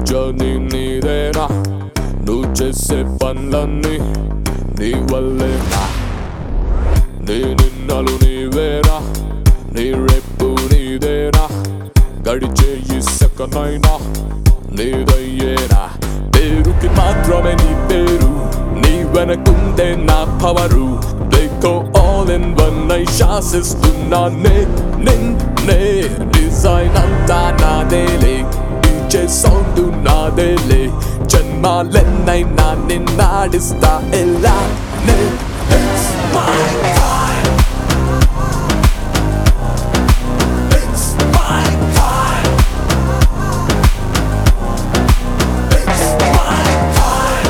Journey నీదేనా నువ్వు చేసే పనులన్నీ నీ వల్లేనా నీ నిన్నలు నీవేనా నీ రేపు నీదేనా గడిచే ఈ సెకనైనా నీదయ్యేనా పేరుకి మాత్రమే నీ పేరు నీ వెనకుందే నా పవరు దేకో ఆల్ ఇన్ వన్ అయి శాసిస్తున్నా నే నిన్నే డిజైన్ అంతా నాదేలే డీజే సౌండ్ నాదేలే జన్మాలెన్నైనా నిన్నాడిస్తా ఎలా నే It's my time It's my time It's my time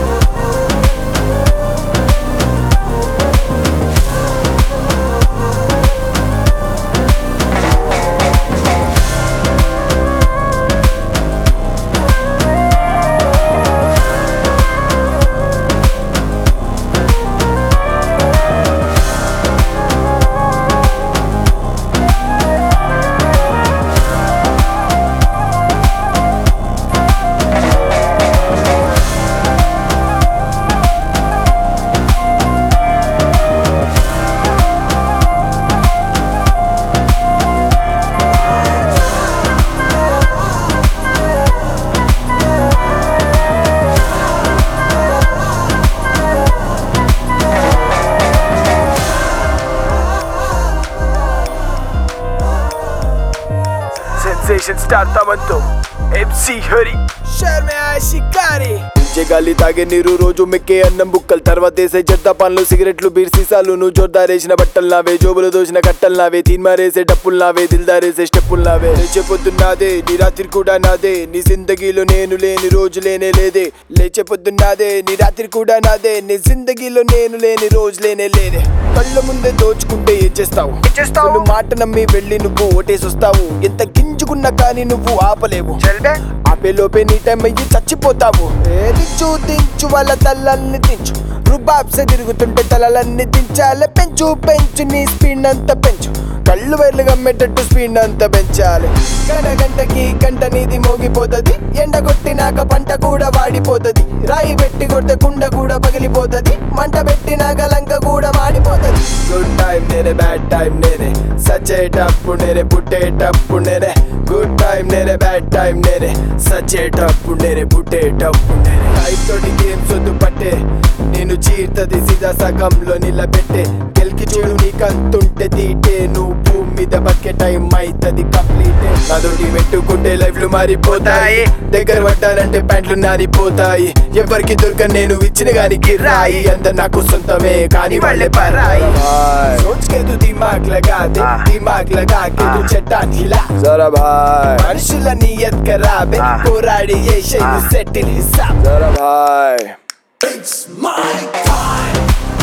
sensation star తమన్తో ఎంసీ హరి శర్మ షికారి గాలి తాగే నీరు రోజు మెక్కే అన్నం బుక్కలు తర్వాత వేసే చెత్త పనులు సిగరెట్లు బీర్ సీసాలు నువ్వు జోర్దారేసిన బట్టలు నావే జోబులు దోసిన కట్టలు నావే తీన్మారేసే డప్పులు నావే దిల్దారేసే స్టెప్పులు నావే లేచే పొద్దున్నాదే నీ రాత్రి కూడా నాదే నీ జిందగీలో నేను లేని రోజు లేనే లేదే లేచే పొద్దున్నాదే నీ రాత్రి కూడా నాదే నీ జిందగీలో నేను లేని రోజు లేనే లేదే కళ్ళ ముందే దోచుకుంటే ఏం చేస్తావు నువ్వు మాట నమ్మి వెళ్ళి నువ్వు ఓటేసొస్తావు ఎంత గింజుకున్నా కానీ నువ్వు ఆపలేవు ఆపే లోపే నీ టైం అయ్యి చచ్చిపోతావు ఏది దించు వాళ్ళ తలల్ని దించు రుబాబ్సే తిరుగుతుంటే తలలన్నీ దించాలి పెంచు పెంచు నీ స్పీడ్ అంతా పెంచు కళ్ళు వేర్లు గమ్మేటట్టు స్పీడ్ అంతా పెంచాలి గంట గంటకి గంట నీది మోగిపోతుంది ఎండ కొట్టినాక పంట కూడా వాడిపోతుంది రాయి పెట్టి కొడితే కుండ కూడా పగిలిపోతుంది మంట పెట్టినాక లంక కూడా మాడిపోతుంది గుడ్ టైం నేనే బ్యాడ్ టైం నేనే సచ్చేటప్పుడు నేనే పుట్టేటప్పుడు నేనే గుడ్ టైం నేనే బ్యాడ్ టైం నేనే సచ్చేటప్పుడు నేనే పుట్టేటప్పుడు నేనే టైం తోటి గేమ్స్ వద్దు పట్టే నేను చీర్తది సీదా సగంలో నిలబెట్టే గెలికి చూడు నీకంతుంటే తీటే నువ్వు భూమి మీద బతికే టైం అవుతుంది కంప్లీట్ నాతోటి పెట్టుకుంటే లైఫ్లు మారిపోతాయి దగ్గర పడ్డానంటే ప్యాంట్లు నారిపోతాయి ఎవరికి దొరక నేను ఇచ్చిన గానికి రాయి అంత నాకు సొంతమే కానీ వాళ్ళే పరాయి सोच के तू दिमाग लगा दे दिमाग लगा के तू चट्टान हिला जरा भाई మనుషుల నియత్ ఖరాబే పోరాడి ఏ షైను సెటిల్ హిసాబ్ జరా భాయ్ It's my time.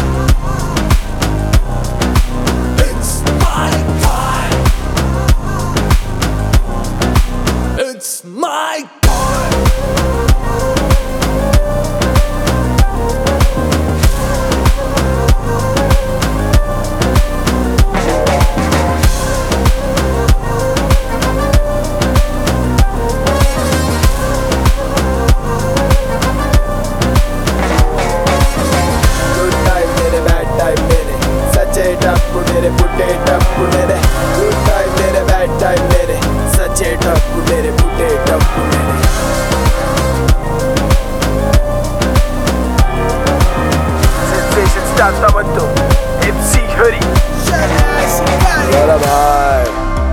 It's my time. It's my time. Good time నేనే బ్యాడ్ టైం నేనే సచ్చేటప్పుడు నేనే పుట్టేటప్పుడు నేనే గుడ్ టైం నేనే బ్యాడ్ టైం నేనే సచ్చేటప్పుడు నేనే పుట్టేటప్పుడు నేనే సెన్సేషన్ స్టార్ తమన్తో ఎంసీ హరి జరా భాయ్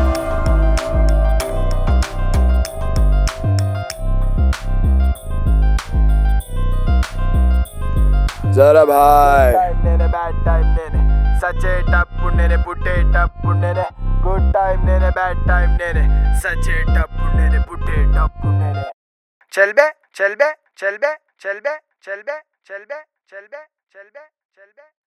జరా భాయ్ నేనే బ్యాడ్ టైం నేనే సచ్చేటప్పుడు నేనే పుట్టేటప్పుడు నేనే గుడ్ టైం నేనే బ్యాడ్ టైం నేనే సచ్చేటప్పుడు నేనే పుట్టేటప్పుడు నేనే చల్బే చల్బే చల్బే చల్బే చల్బే చల్బే చల్బే చల్బే చల్బే